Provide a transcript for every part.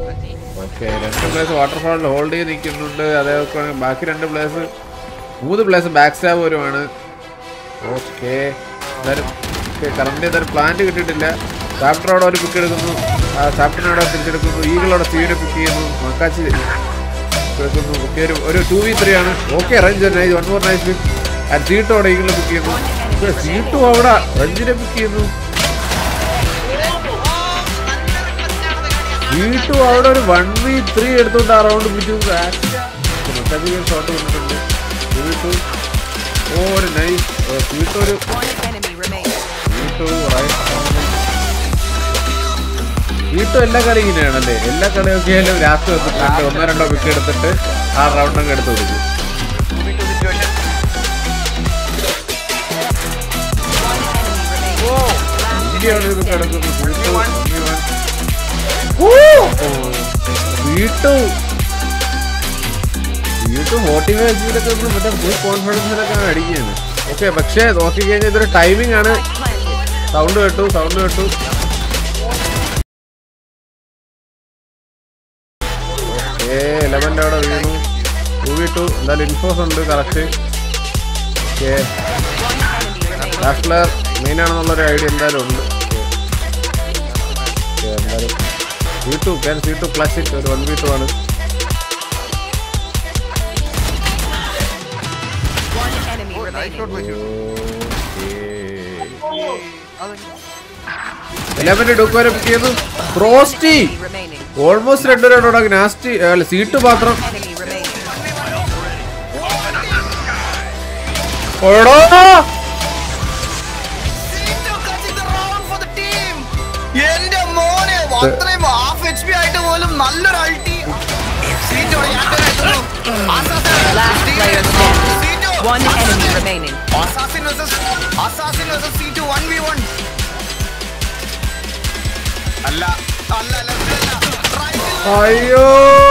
Okay രണ്ട് place വാട്ടർഫാളിൽ hold ചെയ്ത് നിൽക്കുന്നുണ്ട് അതേപോലെ ബാക്കി രണ്ട് പ്ലേസ് മൂന്ന് പ്ലേസ് ബാക്ക് സ്റ്റാബ് വരുവാണ് ഓക്കെ എന്തായാലും കറണ്ട് എന്തായാലും പ്ലാന്റ് കിട്ടിയിട്ടില്ല ചാപ്റ്റർ അവിടെ ഒരു പിക്ക് എടുക്കുന്നു ആ ചാപ്റ്ററിനോടെ തിരിച്ചെടുക്കുന്നു ഈകളോടെ സീനെ പിക്ക് ചെയ്യുന്നു മക്കാച്ചി എടുക്കുന്നു ഓക്കെ ഒരു ഒരു ടു വി ത്രീ ആണ് ഓക്കെ റഞ്ച് nice one four nice and സീറ്റോടെ ഈകളെ പിക്ക് ചെയ്യുന്നു സീറ്റും അവിടെ റഞ്ചിനെ പിക്ക് ചെയ്യുന്നു വീട്ടും അവിടെ ഒരു വൺ വി ത്രീ എടുത്തോണ്ട് ആ റൗണ്ട് പിടിച്ചു മറ്റധികം ഷോട്ട് വന്നിട്ടുണ്ട് വീട്ടു ഓ ഒരു നൈസ് വീട്ടു ഒരു One enemy remaining. വീട്ടു വീട്ടു എല്ലാ കളി ഇങ്ങനെയാണല്ലേ എല്ലാ കളിയൊക്കെ ആയാലും ലാസ്റ്റ് വന്നിട്ട് ഒന്നോ രണ്ടോ വിക്കറ്റ് എടുത്തിട്ട് ആ റൗണ്ട് അങ്ങ് എടുത്ത് കൊടുക്കും ഇന്ത്യയാണ് ഇത് കിടക്കുന്നത് വീട്ടു വീട്ടു വീട്ടു മോട്ടിവേഷനിലൊക്കെ ഒന്ന് മറ്റേ ഫുൾ കോൺഫിഡൻസിലൊക്കെ അടിക്കുകയാണ് ഓക്കെ പക്ഷേ നോക്കി കഴിഞ്ഞാൽ ഇതൊരു ടൈമിംഗ് ആണ് സൗണ്ട് കേട്ടു സൗണ്ട് കേട്ടു ഓക്കെ എലവൻ്റെ അവിടെ വീണു ടു വി ടു എന്തായാലും ഇൻഫോസ് ഉണ്ട് correct okay last player main ആണെന്നുള്ളൊരു ഐഡിയ എന്തായാലും ഉണ്ട് ഓക്കെ എന്തായാലും C two can C two clutch it ഒരു വൺ വി ടു ആണ് One enemy remaining. എലവൻ്റെ ഡുക്ക് വരെ പിക്ക് ചെയ്തു ഫ്രോസ്റ്റി Remaining. ഓൾമോസ്റ്റ് രണ്ട് രണ്ടോടെ നാസ്റ്റി അല്ല സീറ്റ് മാത്രം Enemy remaining. ഓടോ എന്റെ മോനെ അത്രയും ഹാഫ് എച്ച് പി ആയിട്ട് പോലും നല്ലൊരു ulti Last player standing. One enemy remaining. Assassin versus assassin versus C two one v one അല്ല അല്ല ലെഫ്റ്റ് അല്ല റൈറ്റിൽ അയ്യോ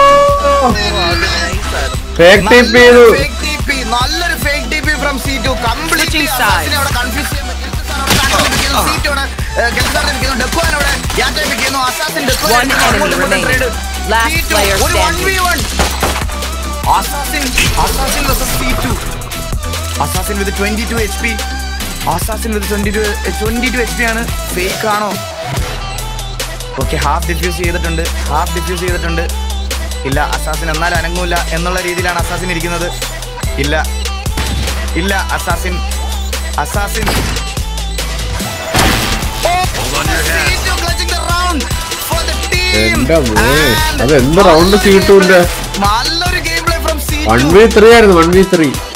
ഫേക്ക് ടിപ്പ് ചെയ്തു ഫേക്ക് ടിപി നല്ലൊരു fake TP from C two completely Switching sides. അസാസിനെ അവിടെ കൺഫ്യൂസ് ചെയ്യാൻ പറ്റും സി ടു അവിടെ ഗെൽസാറിരിക്കുന്നു ഡെക്കുവാൻ അവിടെ യാത്രയിപ്പിക്കുന്നു assassin One enemy remaining. Last player ഒരു one standing. V one assassin assassin versus C two assassin with twenty two H P assassin with twenty two twenty two H P ആണ് fake ആണോ okay half defuse ചെയ്തിട്ടുണ്ട് half defuse ചെയ്തിട്ടുണ്ട് ഇല്ല assassin എന്നാലും അനങ്ങൂല എന്നുള്ള രീതിയിലാണ് assassin ഇരിക്കുന്നത് ഇല്ല ഇല്ല അസാസിൻ അസാസിൻ എന്റെ മോനെ അത് എന്ത് റൗണ്ട് സീറ്റുണ്ട് നല്ലൊരു game play from C one v three ആയിരുന്നു വൺ വി ത്രീ